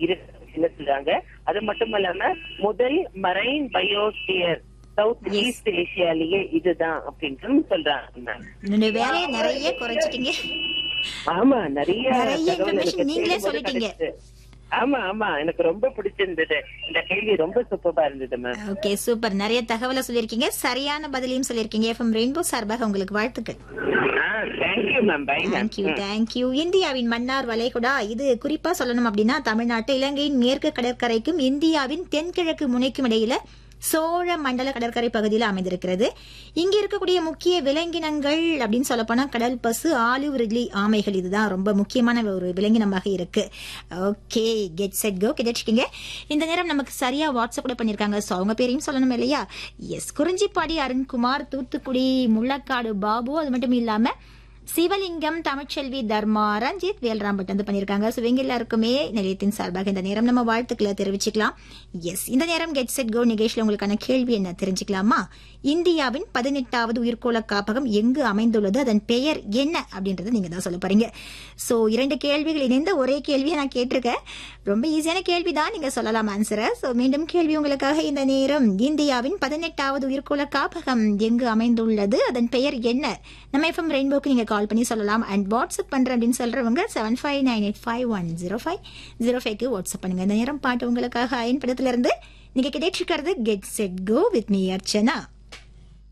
இருக்குன்னு சொல்றாங்க அது மட்டும் இல்லாம முதல் மரைன் பயோஸ்பியர் சவுத் ஈஸ்ட் ஏசியாலேயே இதுதான் அப்படின்னு சொல்றாங்க மேம் என்னுடைய வேலையை நிறைய குறைச்சிட்டீங்க ஆமா நிறைய நிறைய தகவல் information எனக்கு நீங்களே தேடும்போது சொல்லிட்டீங்க. கிடைச்சுது. ஆமா ஆமா எனக்கு ரொம்ப பிடிச்சிருந்தது இந்த கேள்வி ரொம்ப சூப்பரா இருந்தது மேம் ஓகே சூப்பர் நிறைய தகவலை சொல்லியிருக்கீங்க சரியான பதிலையும் சொல்லியிருக்கீங்க எஃப்எம் ரெயின்போ சார்பாக உங்களுக்கு வாழ்த்துக்கள் thank you ma'am bye ma'am thank you thank you இந்தியாவின் மன்னார் வளைகுடா இது குறிப்பா சொல்லணும் அப்படின்னா தமிழ்நாட்டு இலங்கையின் மேற்கு கடற்கரைக்கும் இந்தியாவின் தென்கிழக்கு முனைக்கும் இடையில சோழ மண்டல கடற்கரை பகுதியில் அமைந்திருக்கிறது இங்க இருக்கக்கூடிய முக்கிய விலங்கினங்கள் அப்படின்னு சொல்ல போனா கடல் பசு ஆலிவ் ரிட்லி ஆமைகள் இதுதான் ரொம்ப முக்கியமான ஒரு விலங்கினமாக இருக்கு ஓகே கெட் செட் கோ கிடைச்சிக்கிங்க இந்த நேரம் நமக்கு சரியா வாட்ஸ்அப் கூட பண்ணிருக்காங்க ஸோ அவங்க பேரையும் சொல்லணும் இல்லையா எஸ் குறிஞ்சிப்பாடி அருண்குமார் தூத்துக்குடி முள்ளக்காடு பாபு அது மட்டும் இல்லாம சிவலிங்கம் தமிழ்ச்செல்வி தர்மா ரஞ்சித் வேல்ராம்பட் வந்து பண்ணியிருக்காங்க ஸோ இவங்க எல்லாருக்குமே நிலையத்தின் சார்பாக இந்த நேரம் நம்ம வாழ்த்துக்களை தெரிவிச்சுக்கலாம் எஸ் இந்த நேரம் கெட் செட் கோ நிகழ்ச்சியில் உங்களுக்கான கேள்வி என்ன தெரிஞ்சுக்கலாமா இந்தியாவின் பதினெட்டாவது உயிர்கோள காப்பகம் எங்கு அமைந்துள்ளது அதன் பெயர் என்ன அப்படின்றத நீங்க தான் சொல்ல போறீங்க ஸோ இரண்டு கேள்விகள் இணைந்த ஒரே கேள்வியை நான் கேட்டிருக்கேன் ரொம்ப ஈஸியான கேள்வி தான் நீங்க சொல்லலாம் ஆன்சரை ஸோ மீண்டும் கேள்வி உங்களுக்காக இந்த நேரம் இந்தியாவின் பதினெட்டாவது உயிர்கோள காப்பகம் எங்கு அமைந்துள்ளது அதன் பெயர் என்ன நம்ம எஃப்எம் ரெயின்போக்கு நீங்க கால் பண்ணி சொல்லலாம் அண்ட் வாட்ஸ்அப் பண்றேன் அப்படின்னு சொல்றவங்க seven five nine eight five one zero five zero ஃபைவ்க்கு வாட்ஸ்அப் பண்ணுங்க இந்த நேரம் பாட்டு உங்களுக்காக அயன் படத்துல இருந்து நீங்க கிடைச்சிருக்கிறது get set go with me Archana